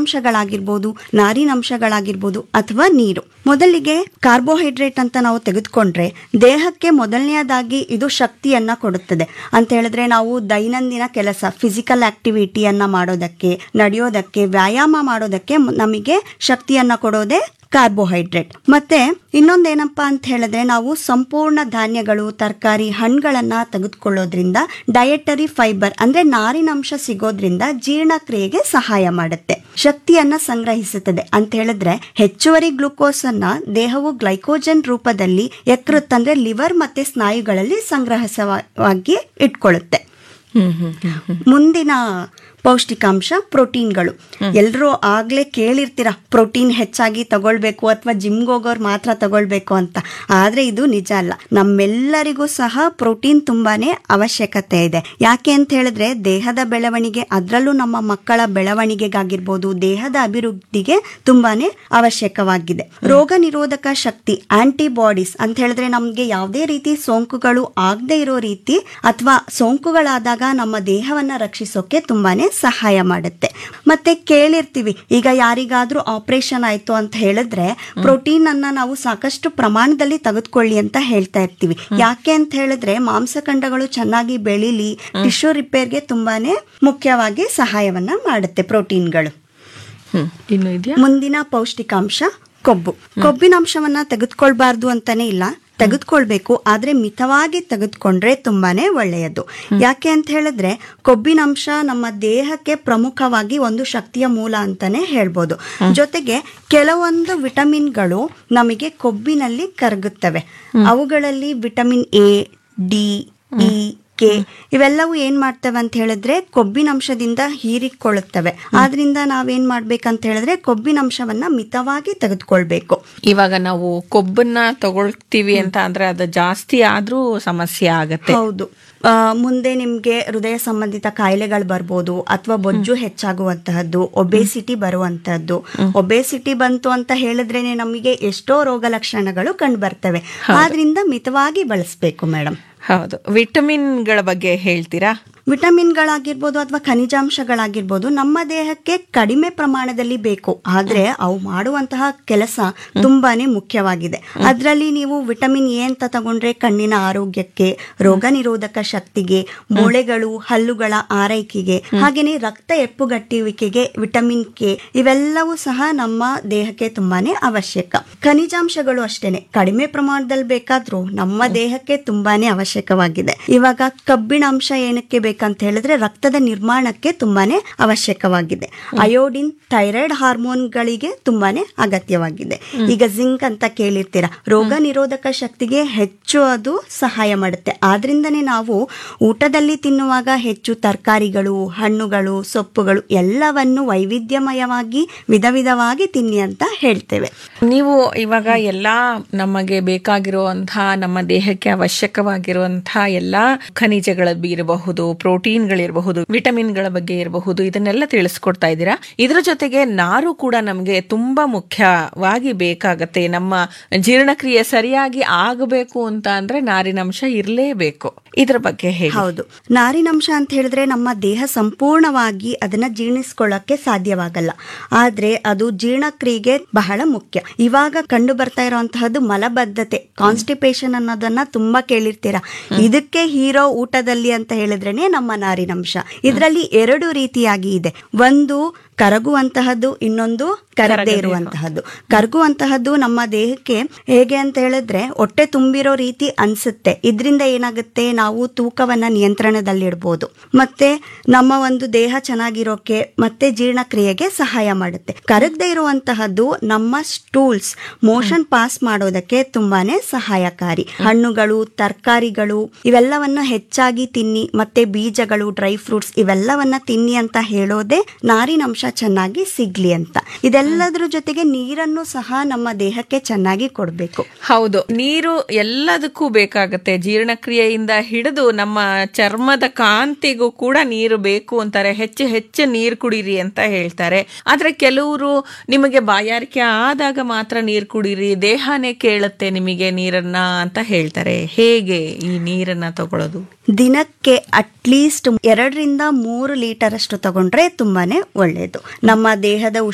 ಖನಿಜಾಂಶಗಳಾಗಿರ್ಬೋದು ನಾರಿನಂಶಗಳಾಗಿರ್ಬೋದು ಅಥವಾ ನೀರು ಮೊದಲಿಗೆ ಕಾರ್ಬೋಹೈಡ್ರೇಟ್ ಅಂತ ನಾವು ತೆಗೆದುಕೊಂಡ್ರೆ ದೇಹಕ್ಕೆ ಮೊದಲನೆಯದಾಗಿ ಇದು ಶಕ್ತಿಯನ್ನ ಕೊಡುತ್ತದೆ ಅಂತ ಹೇಳಿದ್ರೆ ನಾವು ದೈನಂದಿನ ಕೆಲಸ ಫಿಸಿಕಲ್ ಆಕ್ಟಿವಿಟಿಯನ್ನ ಮಾಡೋದಕ್ಕೆ ನಡೆಯೋದಕ್ಕೆ ವ್ಯಾಯಾಮ ಮಾಡೋದಕ್ಕೆ ಮ್- ನಮಗೆ ಶಕ್ತಿಯನ್ನ ಕೊಡೋದೇ ಕಾರ್ಬೋಹೈಡ್ರೇಟ್ ಮತ್ತೆ ಇನ್ನೊಂದೇನಪ್ಪಾ ಅಂತ ಹೇಳಿದ್ರೆ ನಾವು ಸಂಪೂರ್ಣ ಧಾನ್ಯಗಳು ತರಕಾರಿ ಹಣ್ಣುಗಳನ್ನ ತೆಗೆದುಕೊಳ್ಳೋದ್ರಿಂದ ಡಯಟರಿ ಫೈಬರ್ ಅಂದ್ರೆ ನಾರಿನಂಶ ಸಿಗೋದ್ರಿಂದ ಜೀರ್ಣಕ್ರಿಯೆಗೆ ಸಹಾಯ ಮಾಡುತ್ತೆ ಶಕ್ತಿಯನ್ನ ಸಂಗ್ರಹಿಸುತ್ತದೆ ಅಂತ ಹೇಳಿದ್ರೆ ಹೆಚ್ಚುವರಿ ಗ್ಲೂಕೋಸ್ ಅನ್ನ ದೇಹವು ಗ್ಲೈಕೋಜನ್ ರೂಪದಲ್ಲಿ ಯಕೃತ್ ಅಂದ್ರೆ ಲಿವರ್ ಮತ್ತೆ ಸ್ನಾಯುಗಳಲ್ಲಿ ಸಂಗ್ರಹಿಸವಾಗಿ ಇಟ್ಕೊಳ್ಳುತ್ತೆ ಹ್ಮ್ ಹ್ಮ್ ಹ್ಮ್ ಹ್ಮ್. ಮುಂದಿನ ಪೌಷ್ಟಿಕಾಂಶ ಪ್ರೋಟೀನ್ಗಳು ಎಲ್ಲರೂ ಆಗ್ಲೇ ಕೇಳಿರ್ತೀರ ಪ್ರೋಟೀನ್ ಹೆಚ್ಚಾಗಿ ತಗೊಳ್ಬೇಕು ಅಥವಾ ಜಿಮ್ಗೆ ಹೋಗೋರು ಮಾತ್ರ ತಗೊಳ್ಬೇಕು ಅಂತ ಆದ್ರೆ ಇದು ನಿಜ ಅಲ್ಲ ನಮ್ಮೆಲ್ಲರಿಗೂ ಸಹ ಪ್ರೋಟೀನ್ ತುಂಬಾನೇ ಅವಶ್ಯಕತೆ ಇದೆ ಯಾಕೆ ಅಂತ ಹೇಳಿದ್ರೆ ದೇಹದ ಬೆಳವಣಿಗೆ ಅದರಲ್ಲೂ ನಮ್ಮ ಮಕ್ಕಳ ಬೆಳವಣಿಗೆಗಾಗಿರ್ಬೋದು ದೇಹದ ಅಭಿವೃದ್ಧಿಗೆ ತುಂಬಾನೇ ಅವಶ್ಯಕವಾಗಿದೆ ರೋಗ ನಿರೋಧಕ ಶಕ್ತಿ ಆಂಟಿಬಾಡೀಸ್ ಅಂತ ಹೇಳಿದ್ರೆ ನಮ್ಗೆ ಯಾವುದೇ ರೀತಿ ಸೋಂಕುಗಳು ಆಗದೆ ಇರೋ ರೀತಿ ಅಥವಾ ಸೋಂಕುಗಳಾದಾಗ ನಮ್ಮ ದೇಹವನ್ನ ರಕ್ಷಿಸೋಕೆ ತುಂಬಾನೇ ಸಹಾಯ ಮಾಡುತ್ತೆ ಮತ್ತೆ ಕೇಳಿರ್ತೀವಿ ಈಗ ಯಾರಿಗಾದ್ರೂ ಆಪರೇಷನ್ ಆಯ್ತು ಅಂತ ಹೇಳಿದ್ರೆ ಪ್ರೋಟೀನ್ ಅನ್ನ ನಾವು ಸಾಕಷ್ಟು ಪ್ರಮಾಣದಲ್ಲಿ ತೆಗೆದುಕೊಳ್ಳಿ ಅಂತ ಹೇಳ್ತಾ ಇರ್ತೀವಿ ಯಾಕೆ ಅಂತ ಹೇಳಿದ್ರೆ ಮಾಂಸಖಂಡಗಳು ಚೆನ್ನಾಗಿ ಬೆಳೀಲಿ ಟಿಶ್ಯೂ ರಿಪೇರ್ಗೆ ತುಂಬಾನೇ ಮುಖ್ಯವಾಗಿ ಸಹಾಯವನ್ನ ಮಾಡುತ್ತೆ ಪ್ರೋಟೀನ್ಗಳು ಹ್ಮ್ ಇನ್ನು ಇದೆಯಾ ಮುಂದಿನ ಪೌಷ್ಟಿಕಾಂಶ ಕೊಬ್ಬು ಕೊಬ್ಬಿನಾಂಶವನ್ನ ತೆಗೆದುಕೊಳ್ಬಾರ್ದು ಅಂತಾನೆ ಇಲ್ಲ ತೆಗೆದುಕೊಳ್ಬೇಕು ಆದ್ರೆ ಮಿತವಾಗಿ ತೆಗೆದುಕೊಂಡ್ರೆ ತುಂಬಾನೇ ಒಳ್ಳೆಯದು ಯಾಕೆ ಅಂತ ಹೇಳಿದ್ರೆ ಕೊಬ್ಬಿನಾಂಶ ನಮ್ಮ ದೇಹಕ್ಕೆ ಪ್ರಮುಖವಾಗಿ ಒಂದು ಶಕ್ತಿಯ ಮೂಲ ಅಂತಾನೆ ಹೇಳ್ಬೋದು ಜೊತೆಗೆ ಕೆಲವೊಂದು ವಿಟಮಿನ್ಗಳು ನಮಗೆ ಕೊಬ್ಬಿನಲ್ಲಿ ಕರಗುತ್ತವೆ ಅವುಗಳಲ್ಲಿ vitamin A D E K ಇವೆಲ್ಲವೂ ಏನ್ ಮಾಡ್ತವೆ ಅಂತ ಹೇಳಿದ್ರೆ ಕೊಬ್ಬಿನಂಶದಿಂದ ಹೀರಿಕೊಳ್ಳುತ್ತವೆ ಆದ್ರಿಂದ ನಾವೇನ್ ಮಾಡ್ಬೇಕಂತ ಹೇಳಿದ್ರೆ ಕೊಬ್ಬಿನಂಶವನ್ನ ಮಿತವಾಗಿ ತೆಗೆದುಕೊಳ್ಬೇಕು ಇವಾಗ ನಾವು ಕೊಬ್ಬನ್ನ ತಗೊಳ್ತೀವಿ ಅಂತ ಅಂದ್ರೆ ಅದು ಜಾಸ್ತಿ ಆದ್ರೂ ಸಮಸ್ಯೆ ಆಗತ್ತೆ ಹೌದು ಆ, ಮುಂದೆ ನಿಮ್ಗೆ ಹೃದಯ ಸಂಬಂಧಿತ ಕಾಯಿಲೆಗಳು ಬರ್ಬೋದು ಅಥವಾ ಬೊಜ್ಜು ಹೆಚ್ಚಾಗುವಂತಹದ್ದು ಒಬೇಸಿಟಿ ಬರುವಂತಹದ್ದು ಒಬೇಸಿಟಿ ಬಂತು ಅಂತ ಹೇಳಿದ್ರೇನೆ ನಮಗೆ ಎಷ್ಟೋ ರೋಗ ಲಕ್ಷಣಗಳು ಕಂಡು ಬರ್ತವೆ ಆದ್ರಿಂದ ಮಿತವಾಗಿ ಬಳಸಬೇಕು ಮೇಡಮ್ ಹೌದು ವಿಟಮಿನ್ಗಳ ಬಗ್ಗೆ ಹೇಳ್ತೀರಾ ವಿಟಮಿನ್ಗಳಾಗಿರ್ಬೋದು ಅಥವಾ ಖನಿಜಾಂಶಗಳಾಗಿರ್ಬೋದು ನಮ್ಮ ದೇಹಕ್ಕೆ ಕಡಿಮೆ ಪ್ರಮಾಣದಲ್ಲಿ ಬೇಕು ಆದ್ರೆ ಅವು ಮಾಡುವಂತಹ ಕೆಲಸ ತುಂಬಾನೇ ಮುಖ್ಯವಾಗಿದೆ ಅದರಲ್ಲಿ ನೀವು ವಿಟಮಿನ್ ಎ ಅಂತ ತಗೊಂಡ್ರೆ ಕಣ್ಣಿನ ಆರೋಗ್ಯಕ್ಕೆ ರೋಗ ನಿರೋಧಕ ಶಕ್ತಿಗೆ ಮೂಳೆಗಳು ಹಲ್ಲುಗಳ ಆರೈಕೆಗೆ ಹಾಗೇನೆ ರಕ್ತ ಎಪ್ಪುಗಟ್ಟುವಿಕೆಗೆ ವಿಟಮಿನ್ ಕೆ ಇವೆಲ್ಲವೂ ಸಹ ನಮ್ಮ ದೇಹಕ್ಕೆ ತುಂಬಾನೇ ಅವಶ್ಯಕ ಖನಿಜಾಂಶಗಳು ಅಷ್ಟೇನೆ ಕಡಿಮೆ ಪ್ರಮಾಣದಲ್ಲಿ ಬೇಕಾದ್ರೂ ನಮ್ಮ ದೇಹಕ್ಕೆ ತುಂಬಾನೇ ಅವಶ್ಯಕವಾಗಿದೆ ಇವಾಗ ಕಬ್ಬಿಣಾಂಶ ಏನಕ್ಕೆ ಬೇಕಂತ ಹೇಳಿದ್ರೆ ರಕ್ತದ ನಿರ್ಮಾಣಕ್ಕೆ ತುಂಬಾನೇ ಅವಶ್ಯಕವಾಗಿದೆ ಅಯೋಡಿನ್ ಥೈರಾಯ್ಡ್ ಹಾರ್ಮೋನ್ಗಳಿಗೆ ತುಂಬಾನೇ ಅಗತ್ಯವಾಗಿದೆ ಈಗ ಜಿಂಕ್ ಅಂತ ಕೇಳಿರ್ತೀರ ರೋಗ ನಿರೋಧಕ ಶಕ್ತಿಗೆ ಹೆಚ್ಚು ಅದು ಸಹಾಯ ಮಾಡುತ್ತೆ ಆದ್ರಿಂದನೇ ನಾವು ಊಟದಲ್ಲಿ ತಿನ್ನುವಾಗ ಹೆಚ್ಚು ತರಕಾರಿಗಳು ಹಣ್ಣುಗಳು ಸೊಪ್ಪುಗಳು ಎಲ್ಲವನ್ನು ವೈವಿಧ್ಯಮಯವಾಗಿ ವಿಧ ವಿಧವಾಗಿ ತಿನ್ನಿ ಅಂತ ಹೇಳ್ತೇವೆ ನೀವು ಇವಾಗ ಎಲ್ಲಾ ನಮಗೆ ಬೇಕಾಗಿರುವಂತಹ ನಮ್ಮ ದೇಹಕ್ಕೆ ಅವಶ್ಯಕವಾಗಿರುವಂತಹ ಎಲ್ಲಾ ಖನಿಜಗಳ ಇರಬಹುದು ಪ್ರೋಟೀನ್ಗಳಿರಬಹುದು ವಿಟಮಿನ್ಗಳ ಬಗ್ಗೆ ಇರಬಹುದು ಇದನ್ನೆಲ್ಲ ತಿಳಿಸ್ಕೊಡ್ತಾ ಇದ್ದೀರಾ ಇದ್ರ ಜೊತೆಗೆ ನಾರು ಕೂಡ ನಮಗೆ ತುಂಬಾ ಮುಖ್ಯವಾಗಿ ಬೇಕಾಗತ್ತೆ ನಮ್ಮ ಜೀರ್ಣಕ್ರಿಯೆ ಸರಿಯಾಗಿ ಆಗಬೇಕು ಅಂತ ಅಂದ್ರೆ ನಾರಿನಂಶ ಇರಲೇಬೇಕು ಇದ್ರ ಬಗ್ಗೆ ಹೇಳಿ ಹೌದು ನಾರಿನಂಶ ಅಂತ ಹೇಳಿದ್ರೆ ನಮ್ಮ ದೇಹ ಸಂಪೂರ್ಣವಾಗಿ ಅದನ್ನ ಜೀರ್ಣಿಸ್ಕೊಳ್ಳಕ್ಕೆ ಸಾಧ್ಯವಾಗಲ್ಲ ಆದ್ರೆ ಅದು ಜೀರ್ಣಕ್ರಿಯೆಗೆ ಬಹಳ ಮುಖ್ಯ ಇವಾಗ ಕಂಡು ಬರ್ತಾ ಇರುವಂತಹದ್ದು ಮಲಬದ್ಧತೆ ಕಾನ್ಸ್ಟಿಪೇಷನ್ ಅನ್ನೋದನ್ನ ತುಂಬಾ ಕೇಳಿರ್ತೀರಾ ಇದಕ್ಕೆ ಹೀರೋ ಊಟದಲ್ಲಿ ಅಂತ ಹೇಳಿದ್ರೇನೆ ನಮ್ಮ ನಾರಿನಂಶ ಇದರಲ್ಲಿ ಎರಡು ರೀತಿಯಾಗಿ ಇದೆ ಒಂದು ಕರಗುವಂತಹದ್ದು ಇನ್ನೊಂದು ಕರಗದೆ ಇರುವಂತಹದ್ದು ಕರಗುವಂತಹದ್ದು ನಮ್ಮ ದೇಹಕ್ಕೆ ಹೇಗೆ ಅಂತ ಹೇಳಿದ್ರೆ ಹೊಟ್ಟೆ ತುಂಬಿರೋ ರೀತಿ ಅನ್ಸುತ್ತೆ ಇದರಿಂದ ಏನಾಗುತ್ತೆ ನಾವು ತೂಕವನ್ನ ನಿಯಂತ್ರಣದಲ್ಲಿಡ್ಬೋದು ಮತ್ತೆ ನಮ್ಮ ಒಂದು ದೇಹ ಚೆನ್ನಾಗಿರೋಕೆ ಮತ್ತೆ ಜೀರ್ಣಕ್ರಿಯೆಗೆ ಸಹಾಯ ಮಾಡುತ್ತೆ ಕರಗದೆ ಇರುವಂತಹದ್ದು ನಮ್ಮ ಸ್ಟೂಲ್ಸ್ ಮೋಷನ್ ಪಾಸ್ ಮಾಡೋದಕ್ಕೆ ತುಂಬಾನೇ ಸಹಾಯಕಾರಿ ಹಣ್ಣುಗಳು ತರಕಾರಿಗಳು ಇವೆಲ್ಲವನ್ನ ಹೆಚ್ಚಾಗಿ ತಿನ್ನಿ ಮತ್ತೆ ಬೀಜಗಳು ಡ್ರೈ ಫ್ರೂಟ್ಸ್ ಇವೆಲ್ಲವನ್ನ ತಿನ್ನಿ ಅಂತ ಹೇಳೋದೇ ನಾರಿನಂಶ ಚೆನ್ನಾಗಿ ಸಿಗ್ಲಿ ಅಂತ ಇದೆಲ್ಲದ್ರ ಜೊತೆಗೆ ನೀರನ್ನು ಸಹ ನಮ್ಮ ದೇಹಕ್ಕೆ ಚೆನ್ನಾಗಿ ಕೊಡಬೇಕು ಹೌದು ನೀರು ಎಲ್ಲದಕ್ಕೂ ಬೇಕಾಗತ್ತೆ ಜೀರ್ಣಕ್ರಿಯೆಯಿಂದ ಹಿಡಿದು ನಮ್ಮ ಚರ್ಮದ ಕಾಂತಿಗೂ ಕೂಡ ನೀರು ಬೇಕು ಅಂತಾರೆ ಹೆಚ್ಚು ಹೆಚ್ಚು ನೀರು ಕುಡೀರಿ ಅಂತ ಹೇಳ್ತಾರೆ ಆದ್ರೆ ಕೆಲವರು ನಿಮಗೆ ಬಾಯಾರಿಕೆ ಆದಾಗ ಮಾತ್ರ ನೀರು ಕುಡೀರಿ ದೇಹನೇ ಕೇಳುತ್ತೆ ನಿಮಗೆ ನೀರನ್ನ ಅಂತ ಹೇಳ್ತಾರೆ ಹೇಗೆ ಈ ನೀರನ್ನ ತಗೊಳ್ಳೋದು ದಿನಕ್ಕೆ ಅಟ್ಲೀಸ್ಟ್ ಎರಡರಿಂದ ಮೂರು ಲೀಟರ್ ಅಷ್ಟು ತಗೊಂಡ್ರೆ ತುಂಬಾನೇ ಒಳ್ಳೆಯದು ನಮ್ಮ ದೇಹದ